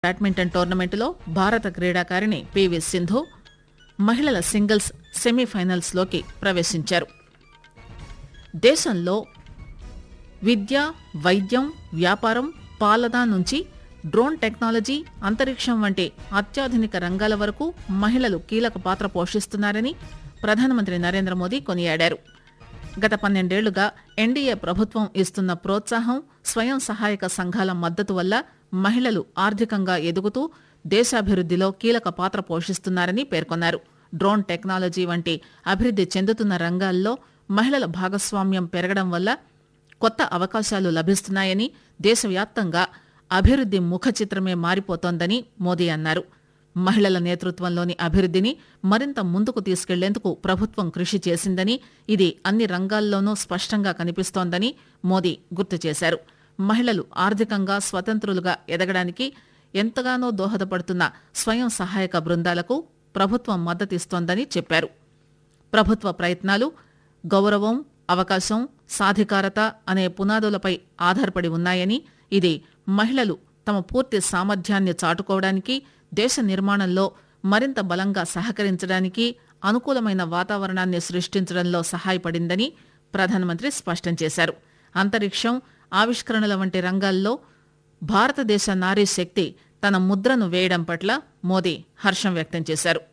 badminton టోర్నమెంటులో భారత క్రీడాకారిణి PV Sindhu మహిళల సింగిల్స్ సెమీఫైనల్స్ లోకి ప్రవేశించారు దేశంలో విద్య వైద్యం వ్యాపారం పాలన నుంచి డ్రోన్ టెక్నాలజీ అంతరిక్షం వంటి అత్యాధునిక రంగాల వరకు మహిళలు కీలక పాత్ర పోషిస్తున్నారని ప్రధానమంత్రి నరేంద్ర మోదీ కొనియాడారు గత పన్నెండేళ్లుగా ఎన్డీఏ ప్రభుత్వం ఇస్తున్న ప్రోత్సాహం స్వయం సహాయక సంఘాల మద్దతు వల్ల మహిళలు ఆర్థికంగా ఎదుగుతూ దేశాభివృద్దిలో కీలక పాత్ర పోషిస్తున్నారని పేర్కొన్నారు డ్రోన్ టెక్నాలజీ వంటి అభివృద్ది చెందుతున్న రంగాల్లో మహిళల భాగస్వామ్యం పెరగడం వల్ల కొత్త అవకాశాలు లభిస్తున్నాయని దేశవ్యాప్తంగా అభివృద్ది ముఖ చిత్రమే మారిపోతోందని మోదీ అన్నారు మహిళల నేతృత్వంలోని అభివృద్దిని మరింత ముందుకు తీసుకెళ్లేందుకు ప్రభుత్వం కృషి చేసిందని ఇది అన్ని రంగాల్లోనూ స్పష్టంగా కనిపిస్తోందని మోదీ గుర్తు చేశారు మహిళలు ఆర్థికంగా స్వతంత్రులుగా ఎదగడానికి ఎంతగానో దోహదపడుతున్న స్వయం సహాయక బృందాలకు ప్రభుత్వం మద్దతిస్తోందని చెప్పారు ప్రభుత్వ ప్రయత్నాలు గౌరవం అవకాశం సాధికారత అనే పునాదులపై ఆధారపడి ఉన్నాయని ఇది మహిళలు తమ పూర్తి సామర్థ్యాన్ని చాటుకోవడానికి దేశ నిర్మాణంలో మరింత బలంగా సహకరించడానికి అనుకూలమైన వాతావరణాన్ని సృష్టించడంలో సహాయపడిందని ప్రధానమంత్రి స్పష్టం చేశారు అంతరిక్షం ఆవిష్కరణల వంటి రంగాల్లో భారతదేశ నారీ శక్తి తన ముద్రను వేయడం పట్ల మోదీ హర్షం వ్యక్తం చేశారు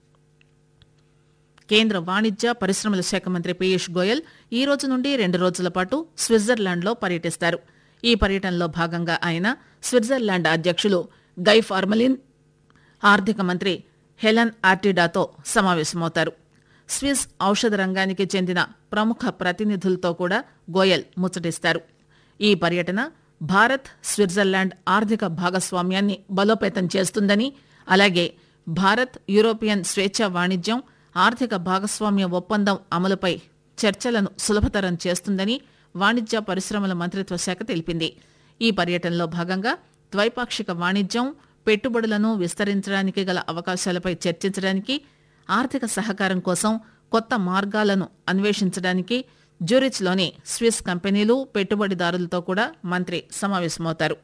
కేంద్ర వాణిజ్య పరిశ్రమల శాఖ మంత్రి పీయూష్ గోయల్ ఈ రోజు నుండి రెండు రోజుల పాటు స్విట్జర్లాండ్లో పర్యటిస్తారు ఈ పర్యటనలో భాగంగా ఆయన స్విట్జర్లాండ్ అధ్యక్షులు గై ఫార్మలిన్ ఆర్థిక మంత్రి హెలన్ ఆర్టిడాతో సమావేశమవుతారు స్విస్ ఔషధ రంగానికి చెందిన ప్రముఖ ప్రతినిధులతో కూడా గోయల్ ముచ్చటిస్తారు ఈ పర్యటన భారత్ స్విట్జర్లాండ్ ఆర్థిక భాగస్వామ్యాన్ని బలోపేతం చేస్తుందని అలాగే భారత్ యూరోపియన్ స్వేచ్ఛ వాణిజ్యం ఆర్థిక భాగస్వామ్య ఒప్పందం అమలుపై చర్చలను సులభతరం చేస్తుందని వాణిజ్య పరిశ్రమల మంత్రిత్వ శాఖ తెలిపింది ఈ పర్యటనలో భాగంగా ద్వైపాక్షిక వాణిజ్యం పెట్టుబడులను విస్తరించడానికి గల అవకాశాలపై చర్చించడానికి ఆర్థిక సహకారం కోసం కొత్త మార్గాలను అన్వేషించడానికి జ్యూరిచ్లోని స్విస్ కంపెనీలు పెట్టుబడిదారులతో కూడా మంత్రి సమావేశమవుతారు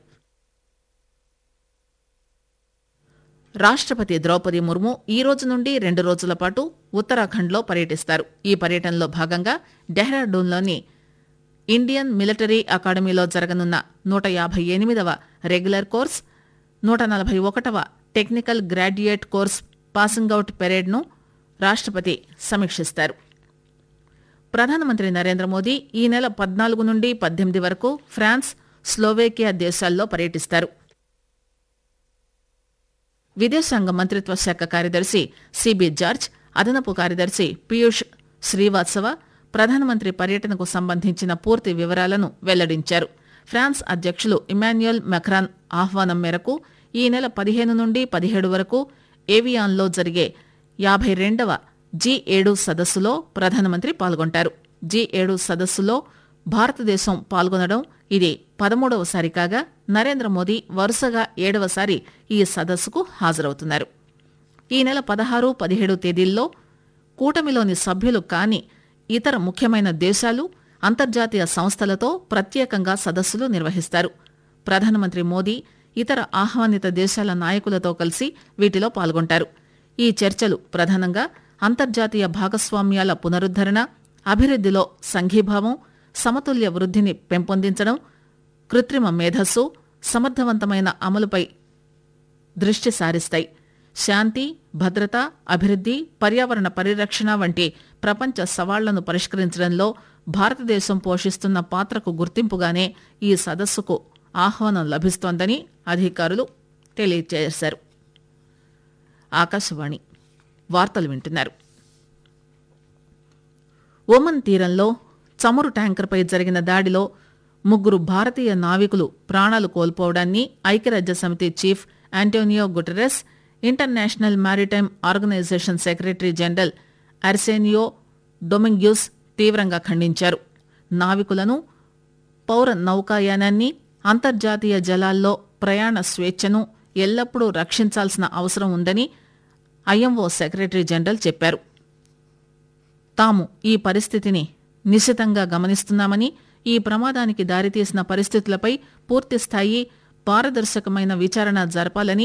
రాష్ట్రపతి ద్రౌపది ముర్ము ఈ రోజు నుండి రెండు రోజుల పాటు ఉత్తరాఖండ్లో పర్యటిస్తారు ఈ పర్యటనలో భాగంగా డెహ్రాడూన్లోని ఇండియన్ మిలిటరీ అకాడమీలో జరగనున్న నూట యాభై ఎనిమిదవ రెగ్యులర్ కోర్స్ నూట నలభై ఒకటవ technical graduate course passing out పెరేడ్ను రాష్ట్రపతి సమీక్షిస్తారు ప్రధానమంత్రి నరేంద్ర మోదీ ఈ నెల పద్నాలుగు నుండి పద్దెనిమిది వరకు ఫ్రాన్స్ స్లోవేకియా దేశాల్లో పర్యటిస్తారు విదేశాంగ మంత్రిత్వ శాఖ కార్యదర్శి సిబి జార్జ్ అదనపు కార్యదర్శి పీయూష్ శ్రీవాత్సవ ప్రధానమంత్రి పర్యటనకు సంబంధించిన పూర్తి వివరాలను వెల్లడించారు ఫ్రాన్స్ అధ్యక్షులు ఇమాన్యుయల్ మెక్రాన్ ఆహ్వానం మేరకు ఈ నెల పదిహేను నుండి పదిహేడు వరకు ఏవియాన్లో జరిగే యాభై రెండవ జీ ఏడు సదస్సులో ప్రధానమంత్రి పాల్గొంటారు జీ ఏడు సదస్సులో భారతదేశం పాల్గొనడం ఇది పదమూడవసారి కాగా నరేంద్ర మోదీ వరుసగా ఏడవసారి ఈ సదస్సుకు హాజరవుతున్నారు ఈ నెల పదహారు పదిహేడు తేదీల్లో కూటమిలోని సభ్యులు కాని ఇతర ముఖ్యమైన దేశాలు అంతర్జాతీయ సంస్థలతో ప్రత్యేకంగా సదస్సులు నిర్వహిస్తారు ప్రధానమంత్రి మోదీ ఇతర ఆహ్వానిత దేశాల నాయకులతో కలిసి వీటిలో పాల్గొంటారు ఈ చర్చలు ప్రధానంగా అంతర్జాతీయ భాగస్వామ్యాల పునరుద్దరణ అభివృద్దిలో సంఘీభావం సమతుల్య వృద్ధిని పెంపొందించడం కృత్రిమ మేధస్సు సమర్థవంతమైన అమలుపై దృష్టి సారిస్తాయి శాంతి భద్రత అభివృద్ది పర్యావరణ పరిరక్షణ వంటి ప్రపంచ సవాళ్లను పరిష్కరించడంలో భారతదేశం పోషిస్తున్న పాత్రకు గుర్తింపుగానే ఈ సదస్సుకు ఆహ్వానం లభిస్తోందని అధికారులు తెలియజేశారు ఆకాశవాణి వార్తలు వింటున్నారు ఒమన్ తీరంలో చమురు ట్యాంకర్పై జరిగిన దాడిలో ముగ్గురు భారతీయ నావికులు ప్రాణాలు కోల్పోవడాన్ని ఐక్యరాజ్య సమితి chief Antonio Guterres international maritime organisation secretary general Arsenio Dominguez తీవ్రంగా ఖండించారు నావికులను పౌర నౌకాయానాన్ని అంతర్జాతీయ జలాల్లో ప్రయాణ స్వేచ్ఛను ఎల్లప్పుడూ రక్షించాల్సిన అవసరం ఉందని ఐఎంఓ సెక్రటరీ జనరల్ చెప్పారు తాము ఈ పరిస్థితిని నిశితంగా గమనిస్తున్నామని ఈ ప్రమాదానికి దారితీసిన పరిస్థితులపై పూర్తిస్థాయి పారదర్శకమైన విచారణ జరపాలని